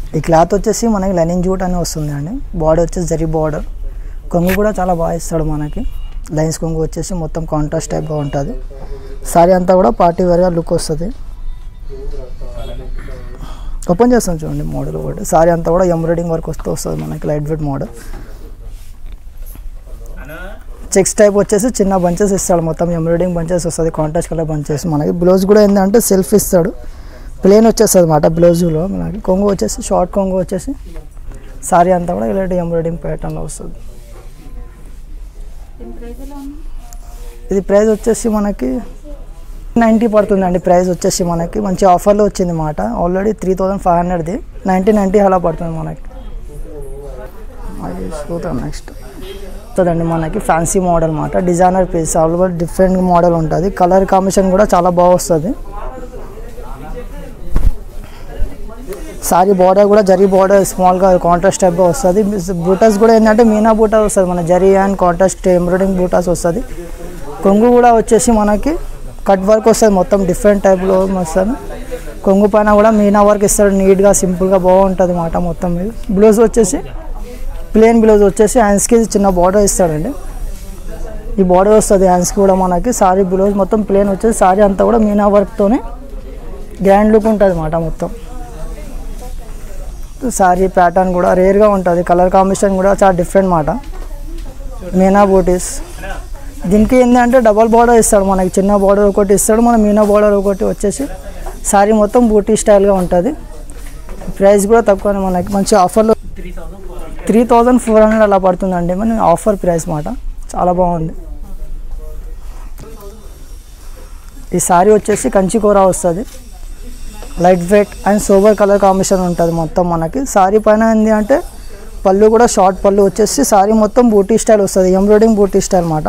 ఈ క్లాత్ వచ్చేసి మనకి లెనిన్ జూట్ అని వస్తుంది అండి బార్డర్ వచ్చేసి జరీ బార్డర్ కొంగు కూడా చాలా బాగా ఇస్తాడు మనకి లైన్స్ కొంగు వచ్చేసి మొత్తం కాంట్రాస్ట్ టైప్గా ఉంటుంది సారీ అంతా కూడా పార్టీ వేర్గా లుక్ వస్తుంది ఓపెన్ చేస్తాం చూడండి మోడల్ ఒకటి సారీ అంతా కూడా ఎంబ్రాయిడింగ్ వర్క్ వస్తూ వస్తుంది మనకి light weight model checks type వచ్చేసి చిన్న బంచెస్ ఇస్తాడు మొత్తం ఎంబ్రాయిడింగ్ బంచెస్ వస్తుంది కాంట్రాస్ట్ కలర్ బంచెస్ మనకి బ్లౌజ్ కూడా ఏంటంటే సెల్ఫ్ ఇస్తాడు ప్లేన్ వచ్చేస్తుంది అనమాట బ్లౌజులో మనకి కొంగు వచ్చేసి షార్ట్ కొంగు వచ్చేసి సారీ అంతా కూడా ఇలాంటి ఎంబ్రాయిడింగ్ ప్యాటర్న్లో వస్తుంది ఇది ప్రైస్ వచ్చేసి మనకి నైంటీ పడుతుందండి ప్రైస్ వచ్చేసి మనకి మంచి ఆఫర్లో వచ్చింది మాట ఆల్రెడీ త్రీ థౌజండ్ ఫైవ్ హండ్రెడ్ది నైంటీ నైంటీ అలా పడుతుంది మనకి అది చూద్దాం నెక్స్ట్ వస్తుందండి మనకి ఫ్యాన్సీ మోడల్ మాట designer piece all over different model ఉంటుంది కలర్ కాంబినేషన్ కూడా చాలా బాగా వస్తుంది సారీ బార్డర్ కూడా జరీ బార్డర్ స్మాల్గా కాంట్రాస్ట్ టైప్గా వస్తుంది బూటాస్ కూడా ఏంటంటే మీనా బూటా వస్తుంది మన జరీ అండ్ కాంట్రాస్ట్ ఎంబ్రాయిడింగ్ బూటాస్ వస్తుంది కొంగు కూడా వచ్చేసి మనకి కట్ వర్క్ వస్తుంది మొత్తం డిఫరెంట్ టైప్లో వస్తుంది కొంగు పైన కూడా మీనా వర్క్ ఇస్తాడు నీట్గా సింపుల్గా బాగుంటుంది మాట మొత్తం మీద బ్లౌజ్ వచ్చేసి ప్లేన్ బ్లౌజ్ వచ్చేసి హ్యాండ్స్కి చిన్న బార్డర్ ఇస్తాడండి ఈ బార్డర్ వస్తుంది హ్యాండ్స్కి కూడా మనకి సారీ బ్లౌజ్ మొత్తం ప్లేన్ వచ్చేసి సారీ అంతా కూడా మీనా వర్క్తోనే గ్రాండ్ లుక్ ఉంటుంది అన్నమాట మొత్తం సారీ ప్యాటర్న్ కూడా రేర్గా ఉంటుంది కలర్ కాంబినేషన్ కూడా చాలా డిఫరెంట్ మాట మీనా బూటీస్ దీనికి ఏంటంటే డబల్ బార్డర్ ఇస్తాడు మనకి చిన్న బార్డర్ ఒకటి ఇస్తాడు మన మీనా బార్డర్ ఒకటి వచ్చేసి సారీ మొత్తం బూటీ స్టైల్గా ఉంటుంది ప్రైస్ కూడా తక్కువనే మనకి మంచి ఆఫర్లో త్రీ థౌజండ్ ఫోర్ హండ్రెడ్ అలా పడుతుందండి మన ఆఫర్ ప్రైస్ మాట చాలా బాగుంది ఈ సారీ వచ్చేసి కంచి కూర వస్తుంది light weight and sober colour combination ఉంటుంది మొత్తం మనకి సారీ పైన ఏంటి అంటే పళ్ళు కూడా షార్ట్ పళ్ళు వచ్చేసి సారీ మొత్తం బూటీ స్టైల్ వస్తుంది ఎంబ్రాయిడింగ్ బూటీ స్టైల్ మాట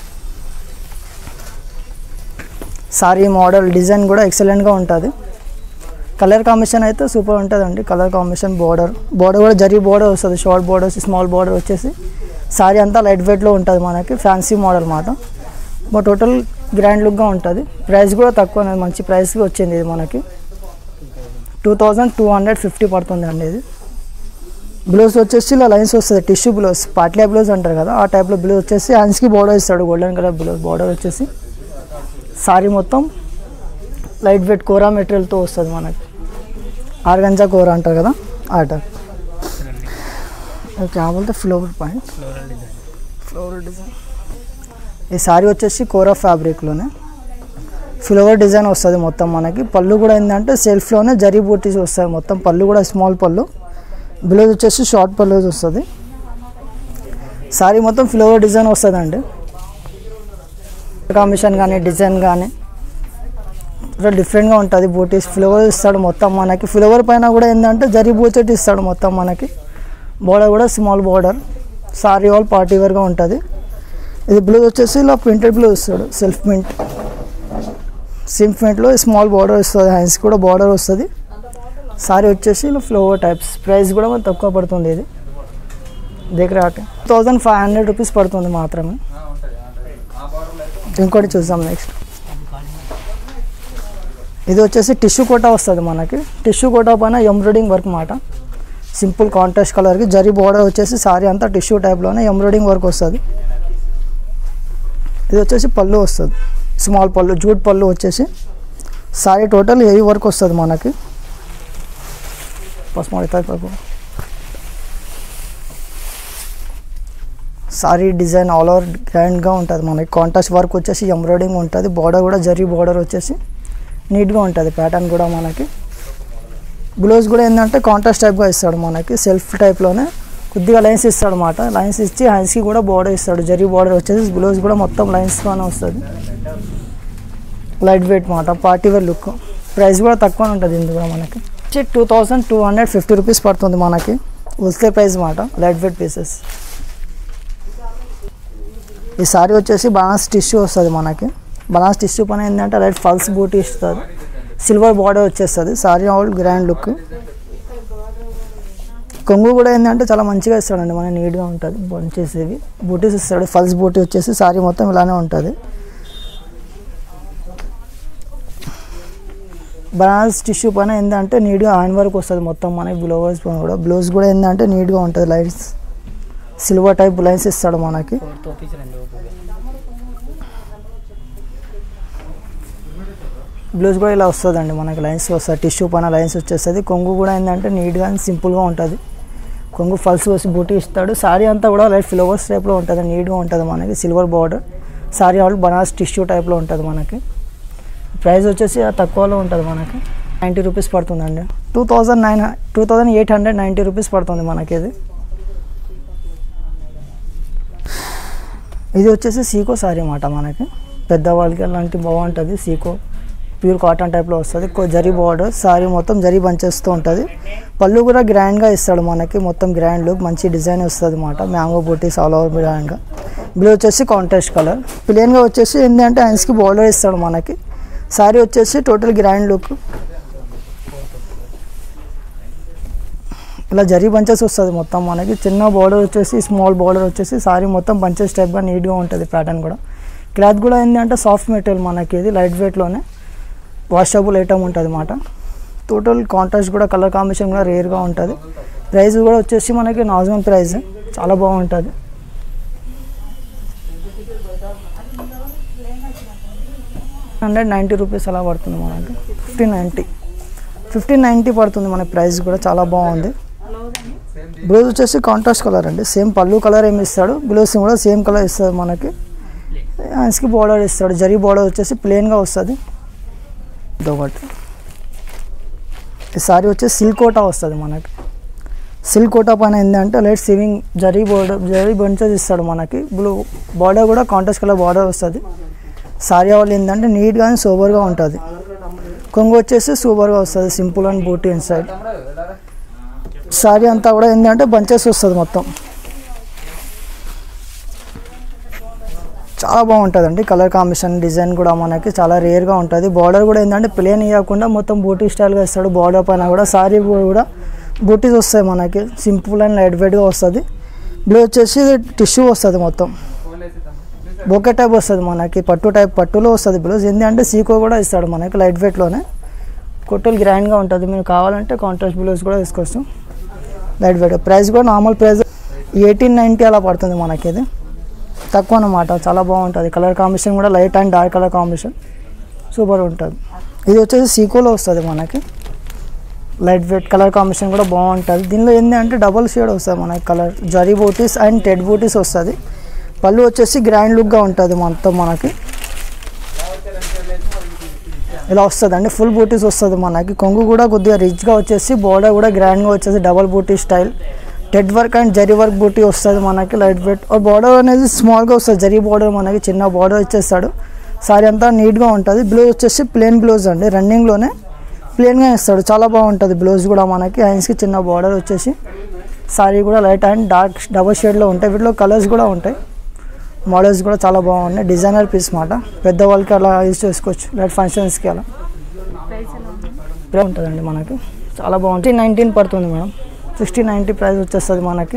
సారీ మోడల్ డిజైన్ కూడా ఎక్సలెంట్గా ఉంటుంది కలర్ కాంబినేషన్ అయితే సూపర్ ఉంటుందండి కలర్ కాంబినేషన్ బార్డర్ బార్డర్ కూడా జరీ బార్డర్ వస్తుంది షార్ట్ బార్డర్ స్మాల్ బార్డర్ వచ్చేసి సారీ అంతా లైట్ వెయిట్లో ఉంటుంది మనకి ఫ్యాన్సీ మోడల్ మాట బట్ టోటల్ గ్రాండ్ లుక్గా ఉంటుంది ప్రైస్ కూడా తక్కువ మంచి ప్రైస్కి వచ్చింది ఇది మనకి two thousand two hundred fifty పడుతుంది అండి ఇది బ్లౌజ్ వచ్చేసి ఇలా లైన్స్ వస్తుంది టిష్యూ బ్లౌజ్ పాట్లియా బ్లౌజ్ అంటారు కదా ఆ టైప్లో బ్లౌజ్ వచ్చేసి హ్యాండ్స్కి బార్డర్ ఇస్తాడు గోల్డెన్ కలర్ బ్లౌజ్ బార్డర్ వచ్చేసి సారీ మొత్తం లైట్ వెయిట్ కోరా మెటీరియల్తో వస్తుంది మనకి ఆర్గంజా కూర అంటారు కదా ఆ టైప్ क्या बोलते ఫ్లోర్ పాయింట్ ఫ్లోర్ డిజైన్ ఈ సారీ వచ్చేసి కోరా ఫ్యాబ్రిక్లోనే ఫ్లవర్ డిజైన్ వస్తుంది మొత్తం మనకి పళ్ళు కూడా ఏంటంటే సెల్ఫ్లోనే జరీ బూటీస్ వస్తాయి మొత్తం పళ్ళు కూడా స్మాల్ పళ్ళు బ్లౌజ్ వచ్చేసి షార్ట్ పళ్ళు వస్తుంది సారీ మొత్తం ఫ్లవర్ డిజైన్ వస్తుందండి కాంబినేషన్ కానీ డిజైన్ కానీ డిఫరెంట్గా ఉంటుంది బూటీస్ ఫ్లవర్ ఇస్తాడు మొత్తం మనకి ఫ్లవర్ పైన కూడా ఏంటంటే జరీ బూచెట్ ఇస్తాడు మొత్తం మనకి బోర్డర్ కూడా small border saree all party వేర్గా ఉంటుంది ఇది బ్లౌజ్ వచ్చేసి ఇలా ప్రింటెడ్ బ్లౌజ్ ఇస్తాడు సెల్ఫ్ ప్రింట్ సిమ్ ప్రింట్లో స్మాల్ బార్డర్ వస్తుంది హ్యాండ్స్ కూడా బార్డర్ వస్తుంది సారీ వచ్చేసి ఇలా ఫ్లోవర్ టైప్స్ ప్రైస్ కూడా మనకు తక్కువ పడుతుంది ఇది దగ్గర థౌజండ్ ఫైవ్ హండ్రెడ్ రూపీస్ పడుతుంది మాత్రమే ఇంకోటి చూద్దాం నెక్స్ట్ ఇది వచ్చేసి టిష్యూ కోటా వస్తుంది మనకి టిష్యూ కోటా పైన ఎంబ్రాయిడింగ్ వర్క్ మాట సింపుల్ కాంట్రాస్ట్ కలర్కి జరీ బార్డర్ వచ్చేసి సారీ అంతా టిష్యూ టైప్లోనే ఎంబ్రాయిడింగ్ వర్క్ వస్తుంది ఇది వచ్చేసి పళ్ళు వస్తుంది స్మాల్ పళ్ళు జూట్ పళ్ళు వచ్చేసి సారీ టోటల్ హెవీ వర్క్ వస్తుంది మనకి పసుమాడి పప్పు సారీ డిజైన్ ఆల్ ఓవర్ గ్రాండ్గా ఉంటుంది మనకి కాంట్రాస్ట్ వర్క్ వచ్చేసి ఎంబ్రాయిడింగ్ ఉంటుంది బార్డర్ కూడా జరీ బార్డర్ వచ్చేసి నీట్గా ఉంటుంది ప్యాటర్న్ కూడా మనకి బ్లౌజ్ కూడా ఏంటంటే కాంట్రాస్ట్ టైప్గా ఇస్తాడు మనకి సెల్ఫ్ టైప్లోనే కొద్దిగా లైన్స్ ఇస్తాడు అనమాట లైన్స్ ఇచ్చి హ్యాండ్స్కి కూడా బార్డర్ ఇస్తాడు జరీ బార్డర్ వచ్చేసి బ్లౌజ్ కూడా మొత్తం లైన్స్తోనే వస్తుంది లైట్ వెయిట్ మాట పార్టీ వేర్ లుక్ ప్రైస్ కూడా తక్కువ ఉంటుంది ఇందులో కూడా మనకి two thousand two hundred fifty rupees పడుతుంది మనకి హోల్సేల్ ప్రైస్ మాట లైట్ వెయిట్ పీసెస్ ఈ సారీ వచ్చేసి బనాస్ టిష్యూ వస్తుంది మనకి బనాస్ టిష్యూ పైన ఏంటంటే లైట్ ఫల్స్ బూటీ ఇస్తుంది సిల్వర్ బార్డర్ వచ్చేస్తుంది సారీ ఆల్ గ్రాండ్ లుక్ కొంగు కూడా ఏంటంటే చాలా మంచిగా ఇస్తాడండి మన నీట్గా ఉంటుంది వచ్చేసేవి బూటీస్ ఇస్తాడు ఫల్స్ బూటీ వచ్చేసి సారీ మొత్తం ఇలానే ఉంటుంది బనారస్ టిష్యూ పైన ఏంటంటే నీట్గా హ్యాండ్ వర్క్ వస్తుంది మొత్తం మనకి బ్లౌజ్ పైన కూడా బ్లౌజ్ కూడా ఏంటంటే నీట్గా ఉంటుంది లైన్స్ సిల్వర్ టైప్ లైన్స్ ఇస్తాడు మనకి బ్లౌజ్ కూడా ఇలా వస్తుందండి మనకి లైన్స్ వస్తుంది టిష్యూ పైన లైన్స్ వచ్చేస్తుంది కొంగు కూడా ఏంటంటే నీట్గా సింపుల్గా ఉంటుంది కొంగు ఫల్స్ వచ్చి బూటీ ఇస్తాడు సారీ అంతా కూడా లైట్ ఫ్లవర్స్ టైప్లో ఉంటుంది నీట్గా ఉంటుంది మనకి silver border saree all Banaras tissue టైప్లో ఉంటుంది మనకి ప్రైస్ వచ్చేసి తక్కువలో ఉంటుంది మనకి నైంటీ రూపీస్ పడుతుందండి two thousand nine two thousand eight hundred ninety rupees పడుతుంది మనకి ఇది ఇది వచ్చేసి సీకో సారీ అన్నమాట మనకి పెద్దవాళ్ళకి అలాంటి బాగుంటుంది సీకో ప్యూర్ కాటన్ టైప్లో వస్తుంది కొ- జరీ బార్డర్ సారీ మొత్తం జరీ బంచేస్తూ ఉంటుంది పళ్ళు కూడా గ్రాండ్గా ఇస్తాడు మనకి మొత్తం గ్రాండ్ లుక్ మంచి డిజైన్ వస్తుంది అన్నమాట మ్యాంగో బూటీస్ ఆల్ ఓవర్ గ్రాండ్గా బ్లూ వచ్చేసి కాంట్రాస్ట్ కలర్ ప్లేన్గా వచ్చేసి ఏంటంటే హ్యాండ్స్కి బార్డర్ ఇస్తాడు మనకి సారీ వచ్చేసి టోటల్ గ్రాండ్ లుక్ ఇలా జరీ బంచెస్ వస్తుంది మొత్తం మనకి చిన్న బార్డర్ వచ్చేసి స్మాల్ బార్డర్ వచ్చేసి సారీ మొత్తం బంచెస్ టైప్గా నీట్గా ఉంటుంది ప్యాటర్న్ కూడా క్లాత్ కూడా ఏంటంటే సాఫ్ట్ మెటీరియల్ మనకి ఇది లైట్ వెయిట్లోనే వాషబుల్ ఐటమ్ ఉంటుంది అన్నమాట టోటల్ కాంట్రాస్ట్ కూడా కలర్ కాంబినేషన్ కూడా రేర్గా ఉంటుంది ప్రైస్ కూడా వచ్చేసి మనకి నార్మల్ ప్రైస్ చాలా బాగుంటుంది హండ్రెడ్ నైంటీ రూపీస్ అలా పడుతుంది మనకి ఫిఫ్టీన్ నైంటీ ఫిఫ్టీన్ నైంటీ పడుతుంది మన ప్రైస్ కూడా చాలా బాగుంది బ్లౌజ్ వచ్చేసి కాంట్రాస్ట్ కలర్ అండి సేమ్ పళ్ళు కలర్ ఏమి ఇస్తాడు బ్లౌజ్ కూడా సేమ్ కలర్ ఇస్తాడు మనకి హ్యాండ్స్కి బార్డర్ ఇస్తాడు జరీ బార్డర్ వచ్చేసి ప్లెయిన్గా వస్తుంది ఇదొకటి ఈ సారీ వచ్చేసి సిల్క్ కోటా వస్తుంది మనకి సిల్క్ కోటా పైన ఏంటంటే లైట్ సివింగ్ జరీ బోర్డర్ జరీ బంచెస్ ఇస్తాడు మనకి బ్లూ బార్డర్ కూడా కాంట్రాస్ట్ కలర్ బార్డర్ వస్తుంది సారీ వాళ్ళు ఏంటంటే నీట్గా అండ్ సూపర్గా ఉంటుంది కొంగు వచ్చేసి సూపర్గా వస్తుంది సింపుల్ అండ్ బూటీ ఇన్సైడ్ సారీ అంతా కూడా ఏంటంటే బంచెస్ వస్తుంది మొత్తం చాలా బాగుంటుందండి కలర్ కాంబినేషన్ డిజైన్ కూడా మనకి చాలా రేర్గా ఉంటుంది బార్డర్ కూడా ఏంటంటే ప్లేన్ ఇవ్వకుండా మొత్తం బూటీ స్టైల్గా ఇస్తాడు బార్డర్ పైన కూడా సారీ కూడా బూటీస్ వస్తాయి మనకి సింపుల్ అండ్ లైట్ వెయిట్గా వస్తుంది బ్లూ వచ్చేసి టిష్యూ వస్తుంది మొత్తం బొకే టైప్ వస్తుంది మనకి పట్టు టైప్ పట్టులో వస్తుంది బ్లౌజ్ ఏంటంటే సీకో కూడా ఇస్తాడు మనకి లైట్ వెయిట్లోనే కొట్టలు గ్రాండ్గా ఉంటుంది మీరు కావాలంటే కాంట్రాస్ట్ బ్లౌజ్ కూడా తీసుకోవచ్చు లైట్ వెయిట్ ప్రైస్ కూడా నార్మల్ ప్రైస్ ఎయిటీన్ నైంటీ అలా పడుతుంది మనకి ఇది తక్కువ అన్నమాట చాలా బాగుంటుంది కలర్ కాంబినేషన్ కూడా light and dark colour combination super ఉంటుంది ఇది వచ్చేసి సీకోలో వస్తుంది మనకి లైట్ వెయిట్ కలర్ కాంబినేషన్ కూడా బాగుంటుంది దీనిలో ఏంటి అంటే డబల్ షేడ్ వస్తుంది మనకి కలర్ జరీ బూటీస్ అండ్ టెడ్ బూటీస్ వస్తుంది పళ్ళు వచ్చేసి గ్రాండ్ లుక్గా ఉంటుంది మొత్తం మనకి ఇలా వస్తుంది అండి ఫుల్ బూటీస్ వస్తుంది మనకి కొంగు కూడా కొద్దిగా రిచ్గా వచ్చేసి బోర్డర్ కూడా గ్రాండ్గా వచ్చేసి డబల్ బూటీ స్టైల్ టెడ్ వర్క్ అండ్ జరీ వర్క్ బూటీ వస్తుంది మనకి లైట్ వెయిట్ బార్డర్ అనేది స్మాల్గా వస్తుంది జరీ బార్డర్ మనకి చిన్న బార్డర్ ఇచ్చేస్తాడు సారీ అంతా నీట్గా ఉంటుంది బ్లౌజ్ వచ్చేసి ప్లెయిన్ బ్లౌజ్ అండి రన్నింగ్లోనే ప్లెయిన్గా ఇస్తాడు చాలా బాగుంటుంది బ్లౌజ్ కూడా మనకి హ్యాండ్స్కి చిన్న బార్డర్ వచ్చేసి సారీ కూడా లైట్ అండ్ డార్క్ డబల్ షేడ్లో ఉంటాయి వీటిలో కలర్స్ కూడా ఉంటాయి మోడల్స్ కూడా చాలా బాగున్నాయి డిజైనర్ పీస్ మాట పెద్దవాళ్ళకి అలా యూజ్ చేసుకోవచ్చు లైట్ ఫంక్షన్స్కి అలా ఇప్పుడే ఉంటుందండి మనకి చాలా బాగుంటుంది నైన్టీన్ పడుతుంది మేడం సిక్స్టీ నైంటీ ప్రైస్ వచ్చేస్తుంది మనకి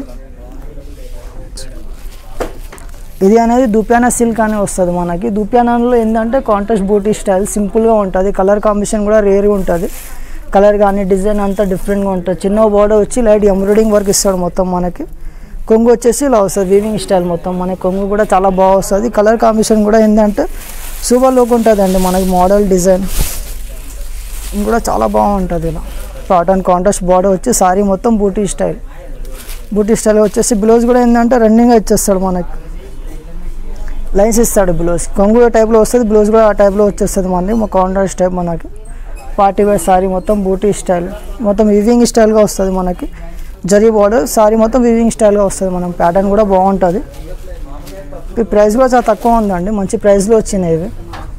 ఇది అనేది దుప్యానా సిల్క్ అని వస్తుంది మనకి దుప్యానాలో ఏంటంటే కాంట్రాస్ట్ బూటీ స్టైల్ సింపుల్గా ఉంటుంది కలర్ కాంబినేషన్ కూడా రేర్గా ఉంటుంది కలర్ కానీ డిజైన్ అంతా డిఫరెంట్గా ఉంటుంది చిన్న బార్డర్ వచ్చి లైట్ ఎంబ్రాయిడింగ్ వర్క్ ఇస్తాడు మొత్తం మనకి కొంగు వచ్చేసి ఇలా వస్తుంది వీవింగ్ స్టైల్ మొత్తం మనకి కొంగు కూడా చాలా బాగా వస్తుంది కలర్ కాంబినేషన్ కూడా ఏంటంటే సూపర్ లుక్ ఉంటుందండి మనకి మోడల్ డిజైన్ ఇది కూడా చాలా బాగుంటుంది ఇలా కాటన్ కాంట్రాస్ట్ బార్డర్ వచ్చి సారీ మొత్తం బూటీ స్టైల్ బూటీ స్టైల్ వచ్చేసి బ్లౌజ్ కూడా ఏంటంటే రన్నింగ్గా ఇచ్చేస్తాడు మనకి లైన్స్ ఇస్తాడు బ్లౌజ్ కొంగు టైప్లో వస్తుంది బ్లౌజ్ కూడా ఆ టైప్లో వచ్చేస్తుంది మనకి మా కాంట్రాస్ట్ టైప్ మనకి పార్టీ వేర్ సారీ మొత్తం బూటీ స్టైల్ మొత్తం వివింగ్ స్టైల్గా వస్తుంది మనకి జరీ బార్డర్ సారీ మొత్తం వివింగ్ స్టైల్గా వస్తుంది మనం ప్యాటర్న్ కూడా బాగుంటుంది ఈ ప్రైస్ కూడా చాలా తక్కువ ఉందండి మంచి ప్రైస్లో వచ్చినాయి ఇవి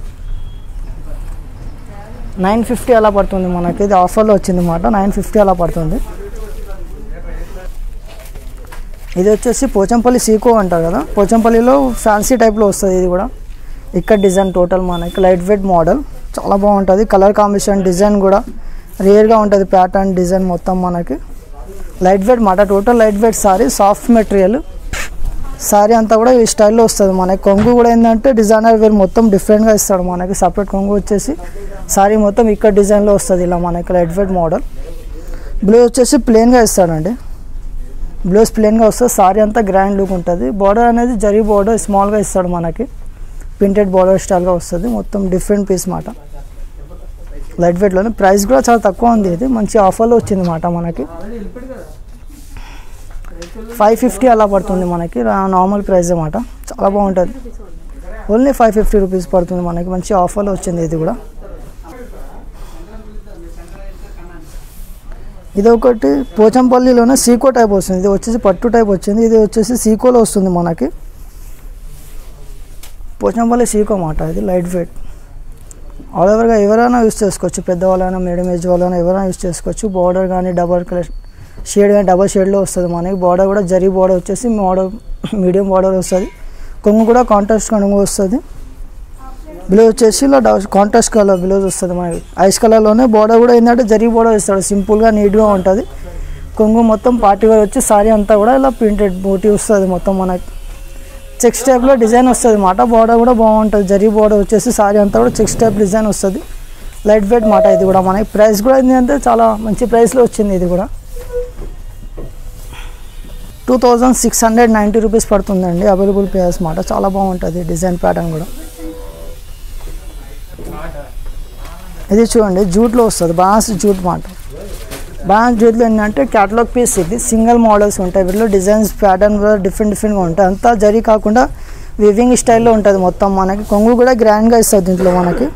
నైన్ ఫిఫ్టీ అలా పడుతుంది మనకి ఇది ఆఫర్లో వచ్చింది అన్నమాట నైన్ ఫిఫ్టీ అలా పడుతుంది ఇది వచ్చేసి పోచంపల్లి సీకో అంటారు కదా పోచంపల్లిలో ఫ్యాన్సీ టైప్లో వస్తుంది ఇది కూడా ఇక్కడ డిజైన్ టోటల్ మనకి లైట్ వెయిట్ మోడల్ చాలా బాగుంటుంది కలర్ కాంబినేషన్ డిజైన్ కూడా రేర్గా ఉంటుంది ప్యాటర్న్ డిజైన్ మొత్తం మనకి లైట్ వెయిట్ మాట total light weight saree soft material saree అంతా కూడా ఈ స్టైల్లో వస్తుంది మనకి కొంగు కూడా ఏంటంటే డిజైనర్ వేర్ మొత్తం డిఫరెంట్గా ఇస్తాడు మనకి సపరేట్ కొంగు వచ్చేసి సారీ మొత్తం ఇక్కడ డిజైన్లో వస్తుంది ఇలా మనకి లైట్ వెయిట్ మోడల్ బ్లూ వచ్చేసి ప్లెయిన్గా ఇస్తాడండి బ్లౌజ్ ప్లెయిన్గా వస్తుంది సారీ అంతా గ్రాండ్ లుక్ ఉంటుంది బార్డర్ అనేది జరీ బార్డర్ స్మాల్గా ఇస్తాడు మనకి ప్రింటెడ్ బార్డర్ స్టైల్గా వస్తుంది మొత్తం డిఫరెంట్ పీస్ మాట లైట్ వెయిట్లోనే ప్రైస్ కూడా చాలా తక్కువ ఉంది ఇది మంచి ఆఫర్లో వచ్చింది మాట మనకి ఫైవ్ ఫిఫ్టీ అలా పడుతుంది మనకి నార్మల్ ప్రైస్ అన్నమాట చాలా బాగుంటుంది ఓన్లీ ఫైవ్ ఫిఫ్టీ రూపీస్ పడుతుంది మనకి మంచి ఆఫర్లో వచ్చింది ఇది కూడా ఇది ఒకటి పోచంపల్లిలోనే సీకో టైప్ వస్తుంది ఇది వచ్చేసి పట్టు టైప్ వచ్చింది ఇది వచ్చేసి సీకోలో వస్తుంది మనకి పోచంపల్లి సీకో మాట ఇది లైట్ వెయిట్ ఆల్ ఓవర్గా ఎవరైనా యూస్ చేసుకోవచ్చు పెద్దవాళ్ళైనా మీడియం ఏజ్ వాళ్ళైనా ఎవరైనా యూస్ చేసుకోవచ్చు బార్డర్ కానీ డబల్ కలర్ షేడ్ కానీ డబల్ షేడ్లో వస్తుంది మనకి బార్డర్ కూడా జరీ బార్డర్ వచ్చేసి బార్డర్ మీడియం బార్డర్ వస్తుంది కొంగు కూడా కాంట్రాస్ట్ కొంగు వస్తుంది బ్లౌజ్ వచ్చేసి ఇలా కాంట్రాస్ట్ కలర్ బ్లౌజ్ వస్తుంది మనకి ఐస్ కలర్లోనే బార్డర్ కూడా ఏంటంటే జరీ బార్డర్ ఇస్తాడు సింపుల్గా నీట్గా ఉంటుంది కొంగు మొత్తం పార్టీ వేర్ వచ్చి సారీ అంతా కూడా ఇలా ప్రింటెడ్ బూటీ వస్తుంది మొత్తం మనకి చెక్స్ టైప్లో డిజైన్ వస్తుంది మాట బార్డర్ కూడా బాగుంటుంది జరీ బార్డర్ వచ్చేసి సారీ అంతా కూడా చెక్స్ టైప్ డిజైన్ వస్తుంది లైట్ వెయిట్ మాట ఇది కూడా మనకి ప్రైస్ కూడా ఏంటంటే చాలా మంచి ప్రైస్లో వచ్చింది ఇది కూడా two thousand six hundred ninety rupees పడుతుందండి అవైలబుల్ పేయర్స్ మాట చాలా బాగుంటుంది డిజైన్ ప్యాటర్న్ కూడా ఇది చూడండి జూట్లో వస్తుంది బాన్స్ జూట్ మాట బాన్స్ జూట్లో ఏంటంటే క్యాటలాగ్ పీస్ ఇది సింగిల్ మోడల్స్ ఉంటాయి వీటిలో డిజైన్స్ ప్యాటర్న్ కూడా డిఫరెంట్ డిఫరెంట్గా ఉంటాయి అంతా జరీ కాకుండా వివింగ్ స్టైల్లో ఉంటుంది మొత్తం మనకి కొంగు కూడా గ్రాండ్గా ఇస్తుంది దీంట్లో మనకి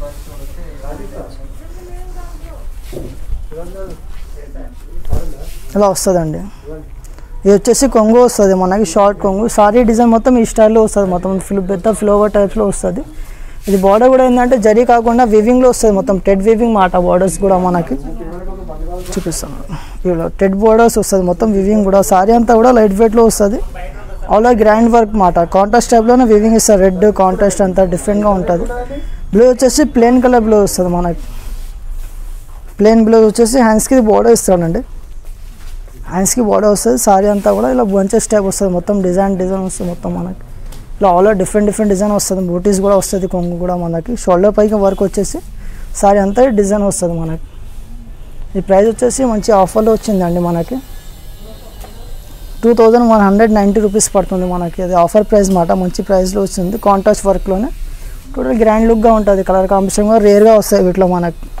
ఇలా వస్తుందండి ఇది వచ్చేసి కొంగు వస్తుంది మనకి షార్ట్ కొంగు సారీ డిజైన్ మొత్తం ఈ స్టైల్లో వస్తుంది మొత్తం ఫిల్ పెద్ద ఫ్లోవర్ టైప్లో వస్తుంది ఇది బార్డర్ కూడా ఏంటంటే జరీ కాకుండా వివింగ్లో వస్తుంది మొత్తం టెడ్ వివింగ్ మాట బార్డర్స్ కూడా మనకి చూపిస్తాను ఇలా టెడ్ బార్డర్స్ వస్తుంది మొత్తం వివింగ్ కూడా సారీ అంతా కూడా లైట్ వెయిట్లో వస్తుంది ఆల్ గ్రాండ్ వర్క్ మాట కాంట్రాస్ట్ టైప్లోనే వివింగ్ ఇస్తారు రెడ్ కాంట్రాస్ట్ అంతా డిఫరెంట్గా ఉంటుంది బ్లూ వచ్చేసి ప్లెయిన్ కలర్ బ్లూ వస్తుంది మనకి ప్లెయిన్ బ్లూ వచ్చేసి హ్యాండ్స్కి బార్డర్ ఇస్తాడండి హ్యాండ్స్కి బార్డర్ వస్తుంది సారీ అంతా కూడా ఇలా బంచెస్ టైప్ వస్తుంది మొత్తం డిజైన్ డిజైన్ వస్తుంది మొత్తం మనకి ఇలా ఆల్ డిఫరెంట్ డిఫరెంట్ డిజైన్ వస్తుంది బూటీస్ కూడా వస్తుంది కొంగు కూడా మనకి షోల్డర్ పైకి వర్క్ వచ్చేసి సారీ అంతా డిజైన్ వస్తుంది మనకి ఈ ప్రైస్ వచ్చేసి మంచి ఆఫర్లో వచ్చిందండి మనకి two thousand one hundred ninety rupees పడుతుంది మనకి అది ఆఫర్ ప్రైస్ మాట మంచి ప్రైస్లో వచ్చింది కాంట్రాస్ట్ వర్క్లోనే టోటల్ గ్రాండ్ లుక్గా ఉంటుంది కలర్ కాంబినేషన్ కూడా రేర్గా వస్తాయి వీటిలో మనకి